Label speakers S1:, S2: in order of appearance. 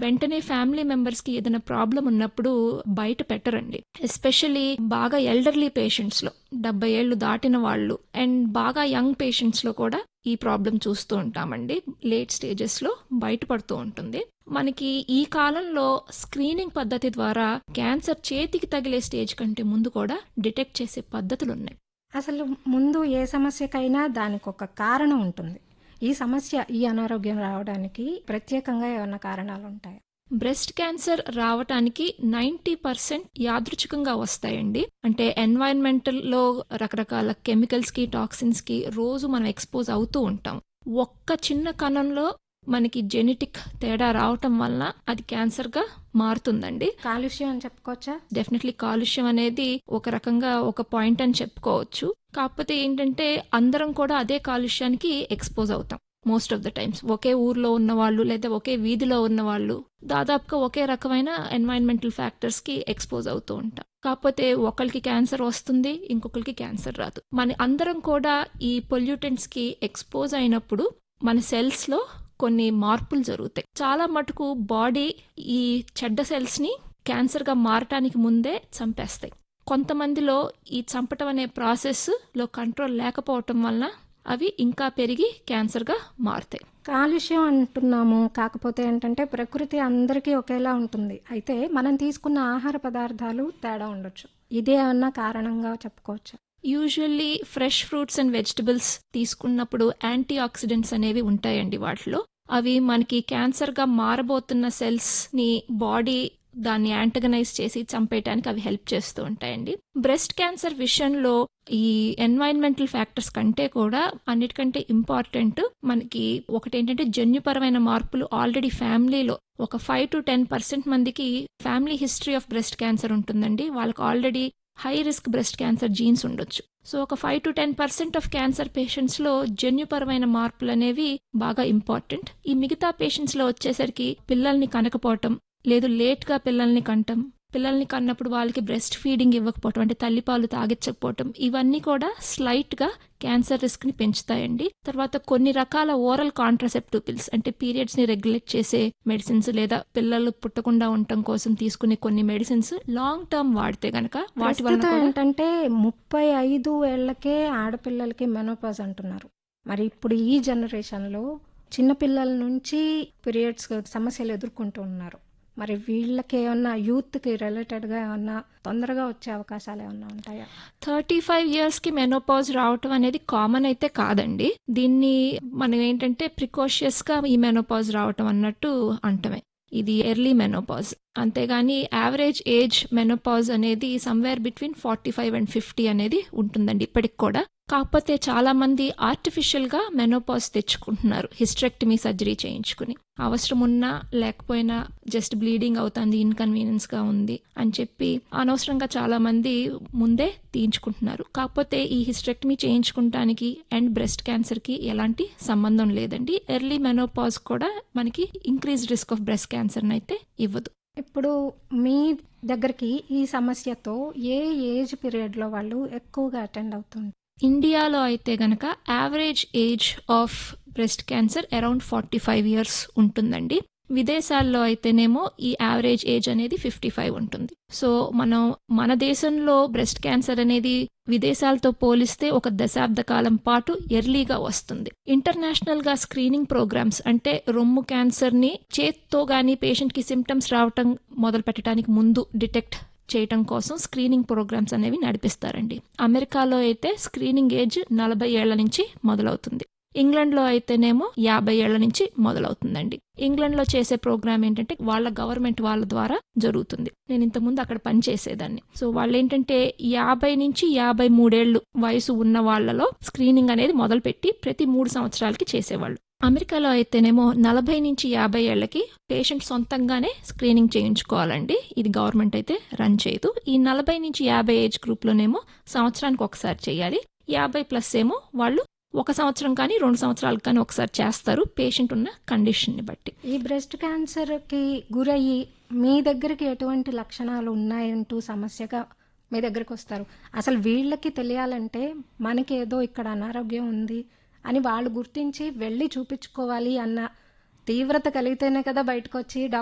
S1: వెంటనే family members కి ఏదైనా ప్రాబ్లం ఉన్నప్పుడు బయట పెట్టరండి ఎస్పెషలీ బాగా ఎల్డర్లీ పేషెంట్స్ లో డెబ్బై ఏళ్ళు దాటిన వాళ్ళు అండ్ బాగా యంగ్ పేషెంట్స్ లో కూడా ఈ ప్రాబ్లం చూస్తూ ఉంటామండి లేట్ స్టేజెస్ లో బయటపడుతూ ఉంటుంది మనకి ఈ కాలంలో స్క్రీనింగ్ పద్ధతి ద్వారా క్యాన్సర్ చేతికి తగిలే స్టేజ్ కంటే ముందు కూడా డిటెక్ట్ చేసే పద్ధతులు ఉన్నాయి
S2: అసలు ముందు ఏ సమస్యకైనా దానికి ఒక కారణం ఉంటుంది ఈ సమస్య ఈ అనారోగ్యం రావడానికి ప్రత్యేకంగా ఏమైనా కారణాలు ఉంటాయి
S1: బ్రెస్ట్ క్యాన్సర్ రావటానికి నైంటీ పర్సెంట్ యాదృచ్ఛికంగా వస్తాయండి అంటే ఎన్వైరన్మెంటల్ లో రకరకాల కెమికల్స్ కి టాక్సిన్స్ కి రోజు మనం ఎక్స్పోజ్ అవుతూ ఉంటాం ఒక్క చిన్న కణంలో మనకి జెనెటిక్ తేడా రావటం వలన అది క్యాన్సర్ గా మారుతుందండి
S2: కాలుష్యం అని చెప్పుకోవచ్చా
S1: డెఫినెట్లీ కాలుష్యం అనేది ఒక రకంగా ఒక పాయింట్ అని చెప్పుకోవచ్చు కాకపోతే ఏంటంటే అందరం కూడా అదే కాలుష్యానికి ఎక్స్పోజ్ అవుతాం మోస్ట్ ఆఫ్ ద టైమ్స్ ఒకే ఊర్లో ఉన్న వాళ్ళు లేదా ఒకే వీధిలో ఉన్న వాళ్ళు దాదాపుగా ఒకే రకమైన ఎన్వైరన్మెంటల్ ఫ్యాక్టర్స్ కి ఎక్స్పోజ్ అవుతూ ఉంటాం కాకపోతే ఒకరికి క్యాన్సర్ వస్తుంది ఇంకొకరికి క్యాన్సర్ రాదు మన అందరం కూడా ఈ పొల్యూటెంట్స్ కి ఎక్స్పోజ్ అయినప్పుడు మన సెల్స్ లో కొన్ని మార్పులు జరుగుతాయి చాలా మటుకు బాడీ ఈ చెడ్డ సెల్స్ ని క్యాన్సర్ గా మారటానికి ముందే చంపేస్తాయి కొంతమందిలో ఈ చంపటం అనే ప్రాసెస్ లో కంట్రోల్ లేకపోవటం వలన అవి ఇంకా పెరిగి క్యాన్సర్ గా మారుతాయి
S2: కాలుష్యం అంటున్నాము కాకపోతే ఏంటంటే ప్రకృతి అందరికీ ఒకేలా ఉంటుంది అయితే మనం తీసుకున్న ఆహార పదార్థాలు తేడా ఉండొచ్చు ఇదే అన్న కారణంగా చెప్పుకోవచ్చు
S1: usually fresh fruits and vegetables తీసుకున్నప్పుడు యాంటీ ఆక్సిడెంట్స్ అనేవి ఉంటాయండి వాటిలో అవి మనకి క్యాన్సర్ గా మారబోతున్న సెల్స్ ని బాడీ దాన్ని యాంటగనైజ్ చేసి చంపేయటానికి అవి హెల్ప్ చేస్తూ ఉంటాయండి బ్రెస్ట్ క్యాన్సర్ విషయంలో ఈ ఎన్వైరన్మెంటల్ ఫ్యాక్టర్స్ కంటే కూడా అన్నిటికంటే ఇంపార్టెంట్ మనకి ఒకటి ఏంటంటే జన్యుపరమైన మార్పులు ఆల్రెడీ ఫ్యామిలీలో ఒక ఫైవ్ టు టెన్ పర్సెంట్ మందికి family history of breast cancer ఉంటుందండి వాళ్ళకి already high risk breast cancer genes ఉండొచ్చు సో ఒక five to ten percent of cancer patients లో జన్యుపరమైన మార్పులు అనేవి బాగా ఇంపార్టెంట్ ఈ మిగతా పేషెంట్స్ లో వచ్చేసరికి పిల్లల్ని కనకపోవటం లేదు లేట్ గా పిల్లల్ని కంటం పిల్లల్ని కన్నప్పుడు వాళ్ళకి బ్రెస్ట్ ఫీడింగ్ ఇవ్వకపోవటం అంటే తల్లిపాలు తాగించకపోవటం ఇవన్నీ కూడా స్లైట్ గా క్యాన్సర్ రిస్క్ ని పెంచుతాయండి తర్వాత కొన్ని రకాల ఓరల్ కాంట్రసెప్టివ్ పిల్స్ అంటే పీరియడ్స్ ని రెగ్యులేట్ చేసే మెడిసిన్స్ లేదా పిల్లలు పుట్టకుండా ఉండటం కోసం తీసుకునే కొన్ని మెడిసిన్స్ లాంగ్ టర్మ్ వాడితే గనక వాటి వల్ల
S2: ప్రస్తుతం ఏంటంటే ముప్పై ఐదు ఏళ్లకే ఆడపిల్లలకి మెనోపాజ్ అంటున్నారు మరి ఇప్పుడు ఈ జనరేషన్లో చిన్నపిల్లల నుంచి పీరియడ్స్ సమస్యలు ఎదుర్కొంటూ ఉన్నారు మరి వీళ్ళకి ఏమన్నా యూత్కి రిలేటెడ్గా ఏమన్నా తొందరగా వచ్చే అవకాశాలు ఏమన్నా ఉంటాయా
S1: థర్టీ ఫైవ్ ఇయర్స్ కి మెనోపాజ్ రావటం అనేది కామన్ అయితే కాదండి దీన్ని మనం ఏంటంటే ప్రికాషియస్ గా ఈ మెనోపాజ్ రావటం అన్నట్టు అంటమే ఇది ఎర్లీ మెనోపాజ్ అంతేగాని యావరేజ్ ఏజ్ మెనోపాజ్ అనేది somewhere between forty five and fifty అనేది ఉంటుందండి ఇప్పటికి కూడా కాకపోతే చాలా మంది ఆర్టిఫిషియల్ గా మెనోపాజ్ తెచ్చుకుంటున్నారు హిస్ట్రెక్టమీ సర్జరీ చేయించుకుని అవసరం ఉన్నా లేకపోయినా జస్ట్ బ్లీడింగ్ అవుతుంది ఇన్కన్వీనియన్స్ గా ఉంది అని చెప్పి అనవసరంగా చాలా మంది ముందే తీయించుకుంటున్నారు కాకపోతే ఈ హిస్ట్రెక్టమీ చేయించుకుంటానికి అండ్ బ్రెస్ట్ క్యాన్సర్ కి ఎలాంటి సంబంధం లేదండి ఎర్లీ మెనోపాజ్ కూడా మనకి increase risk of breast cancer అయితే ఇవ్వదు
S2: ఇప్పుడు మీ దగ్గరికి ఈ సమస్యతో ఏ ఏజ్ పీరియడ్లో వాళ్ళు ఎక్కువగా అటెండ్ అవుతుంది
S1: ఇండియాలో అయితే గనక average age of breast cancer around forty five years ఉంటుందండి విదేశాల్లో అయితేనేమో ఈ యావరేజ్ ఏజ్ అనేది ఫిఫ్టీ ఫైవ్ ఉంటుంది సో మనం మన దేశంలో బ్రెస్ట్ క్యాన్సర్ అనేది విదేశాలతో పోలిస్తే ఒక దశాబ్ద కాలం పాటు ఎర్లీగా వస్తుంది ఇంటర్నేషనల్ గా స్క్రీనింగ్ ప్రోగ్రామ్స్ అంటే రొమ్ము క్యాన్సర్ ని చేత్తో గానీ పేషెంట్ కి సిమ్టమ్స్ రావటం మొదలు పెట్టడానికి ముందు డిటెక్ట్ చేయటం కోసం స్క్రీనింగ్ ప్రోగ్రామ్స్ అనేవి నడిపిస్తారండి అమెరికాలో అయితే స్క్రీనింగ్ ఏజ్ నలభై ఏళ్ల నుంచి మొదలవుతుంది ఇంగ్లాండ్లో అయితేనేమో యాభై ఏళ్ల నుంచి మొదలవుతుందండి ఇంగ్లాండ్లో చేసే ప్రోగ్రామ్ ఏంటంటే వాళ్ళ గవర్నమెంట్ వాళ్ళ ద్వారా జరుగుతుంది నేను ఇంతకుముందు అక్కడ పనిచేసేదాన్ని సో వాళ్ళు ఏంటంటే యాభై నుంచి యాభై మూడేళ్లు వయసు ఉన్న వాళ్లలో స్క్రీనింగ్ అనేది మొదలుపెట్టి ప్రతి మూడు సంవత్సరాలకి చేసేవాళ్ళు అమెరికాలో అయితేనేమో నలభై నుంచి యాభై ఏళ్లకి పేషెంట్ సొంతంగానే స్క్రీనింగ్ చేయించుకోవాలండి ఇది గవర్నమెంట్ అయితే రన్ చేయదు ఈ నలభై నుంచి యాభై ఏజ్ గ్రూప్లోనేమో సంవత్సరానికి ఒకసారి చేయాలి యాభై ప్లస్ ఏమో వాళ్ళు ఒక సంవత్సరం కానీ రెండు సంవత్సరాలకు కానీ ఒకసారి చేస్తారు పేషెంట్ ఉన్న కండిషన్ని బట్టి
S2: ఈ బ్రెస్ట్ క్యాన్సర్కి గురయ్యి మీ దగ్గరికి ఎటువంటి లక్షణాలు ఉన్నాయంటూ సమస్యగా మీ దగ్గరికి వస్తారు అసలు వీళ్ళకి తెలియాలంటే మనకి ఏదో ఇక్కడ అనారోగ్యం ఉంది అని వాళ్ళు గుర్తించి వెళ్ళి చూపించుకోవాలి అన్న తీవ్రత కలిగితేనే కదా బయటకు వచ్చి